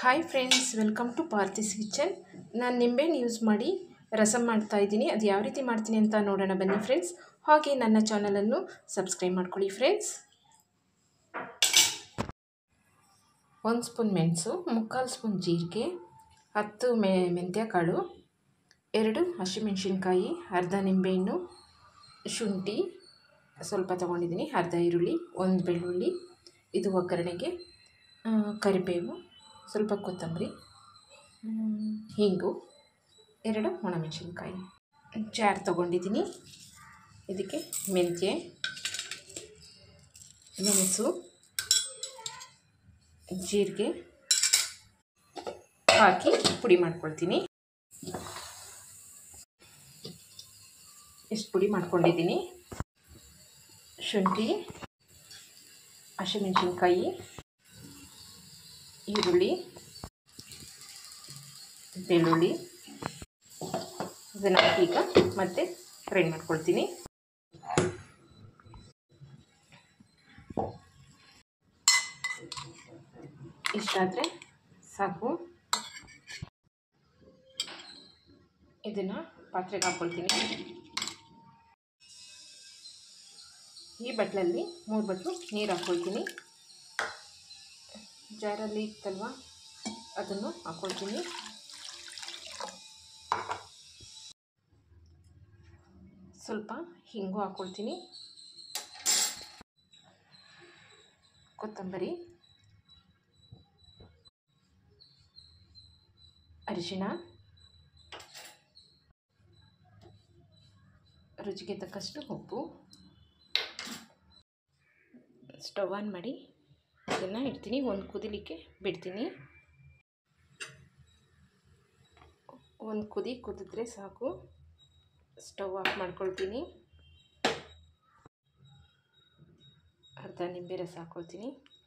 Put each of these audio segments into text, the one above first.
hi friends welcome to Parthi's kitchen ನಾನು ನಿಂಬೆಹಣ್ಣು use ಮಾಡಿ ರಸಮ್ ಮಾಡ್ತಾ ಇದ್ದೀನಿ ಅದು ಯಾವ ರೀತಿ ಮಾಡ್ತೀನಿ ಅಂತ ನೋಡೋಣ ಬನ್ನಿ ಫ್ರೆಂಡ್ಸ್ ಹಾಗೆ ನನ್ನ ಚಾನಲನ್ನು ಸಬ್ಸ್ಕ್ರೈಬ್ ಮಾಡ್ಕೊಳ್ಳಿ ಫ್ರೆಂಡ್ಸ್ ಒಂದು ಸ್ಪೂನ್ ಮೆಣಸು ಮುಕ್ಕಾಲು ಸ್ಪೂನ್ ಜೀರಿಗೆ ಹತ್ತು ಮೆ ಮೆಂತ್ಯ ಕಾಳು ಎರಡು ಹಸಿಮೆಣಸಿನ್ಕಾಯಿ ಅರ್ಧ ನಿಂಬೆಹಣ್ಣು ಶುಂಠಿ ಸ್ವಲ್ಪ ತೊಗೊಂಡಿದ್ದೀನಿ ಅರ್ಧ ಈರುಳ್ಳಿ ಒಂದು ಬೆಳ್ಳುಳ್ಳಿ ಇದು ಒಗ್ಗರಣೆಗೆ ಆ, ಕರಿಬೇವು ಸ್ವಲ್ಪ ಕೊತ್ತಂಬರಿ ಮ್, ಹಿಂಗು ಎರಡು ಒಣಮೆಣಸಿನ್ಕಾಯಿ ಜಾರ್ ತೊಗೊಂಡಿದ್ದೀನಿ ಇದಕ್ಕೆ ಮೆಂತ್ಯ ಮೆಣಸು ಜೀರಿಗೆ ಹಾಕಿ ಪುಡಿ ಮಾಡ್ಕೊಳ್ತೀನಿ ಇಷ್ಟು ಪುಡಿ ಮಾಡ್ಕೊಂಡಿದ್ದೀನಿ ಶುಂಠಿ ಹಸಿಮೆಣಸಿನ್ಕಾಯಿ ಈರುಳ್ಳಿ ಬೆಳ್ಳುಳ್ಳಿ ಇದನ್ನು ಹಾಕಿ ಈಗ ಮತ್ತೆ ಫ್ರೈ ಮಾಡ್ಕೊಳ್ತೀನಿ ಇಷ್ಟಾದರೆ ಸಾಕು ಇದನ್ನು ಪಾತ್ರೆಗೆ ಹಾಕ್ಕೊಳ್ತೀನಿ ಈ ಬಟ್ಲಲ್ಲಿ ಮೂರು ಬಟ್ಲು ನೀರು ಹಾಕ್ಕೊಳ್ತೀನಿ ಜಾರಲ್ಲಿ ಇತ್ತಲ್ವ ಅದನ್ನು ಹಾಕ್ಕೊಳ್ತೀನಿ ಸ್ವಲ್ಪ ಹಿಂಗು ಹಾಕ್ಕೊಳ್ತೀನಿ ಕೊತ್ತಂಬರಿ ಅರಿಶಿಣ ರುಚಿಗೆ ತಕ್ಕಷ್ಟು ಉಪ್ಪು ಸ್ಟವ್ ಆನ್ ಮಾಡಿ ಇದನ್ನು ಇಡ್ತೀನಿ ಒಂದು ಕುದಿಲಿಕ್ಕೆ ಬಿಡ್ತೀನಿ ಒಂದು ಕುದಿ ಕುದಿದ್ರೆ ಸಾಕು ಸ್ಟವ್ ಆಫ್ ಮಾಡ್ಕೊಳ್ತೀನಿ ಅರ್ಧ ನಿಂಬೆ ರಸ ಹಾಕ್ಕೊಳ್ತೀನಿ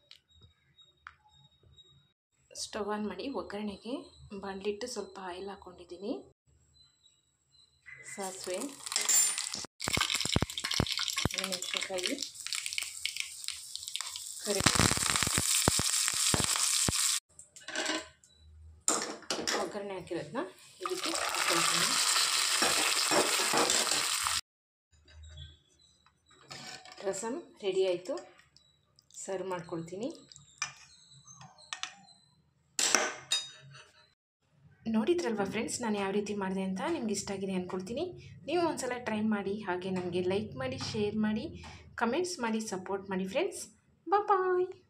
ಸ್ಟವ್ ಆನ್ ಮಾಡಿ ಒಗ್ಗರಣೆಗೆ ಬಾಣಲಿಟ್ಟು ಸ್ವಲ್ಪ ಆಯಿಲ್ ಹಾಕ್ಕೊಂಡಿದ್ದೀನಿ ಸಾಸಿವೆ ಮೆಣಸಿನ್ಕಾಯಿ ಕರಿ ಒಗ್ಗರಣೆ ಹಾಕಿರೋದನ್ನ ಇದಕ್ಕೆ ಹಾಕ್ಕೊಳ್ತೀನಿ ರಸಮ್ ರೆಡಿ ಆಯಿತು ಸರ್ವ್ ಮಾಡ್ಕೊಳ್ತೀನಿ ನೋಡಿದ್ರಲ್ವ ಫ್ರೆಂಡ್ಸ್ ನಾನು ಯಾವ ರೀತಿ ಮಾಡಿದೆ ಅಂತ ನಿಮ್ಗೆ ಇಷ್ಟ ಆಗಿದೆ ಅಂದ್ಕೊಳ್ತೀನಿ ನೀವು ಒಂದ್ಸಲ ಟ್ರೈ ಮಾಡಿ ಹಾಗೆ ನನಗೆ ಲೈಕ್ ಮಾಡಿ ಶೇರ್ ಮಾಡಿ ಕಮೆಂಟ್ಸ್ ಮಾಡಿ ಸಪೋರ್ಟ್ ಮಾಡಿ ಫ್ರೆಂಡ್ಸ್ ಬಾಯ್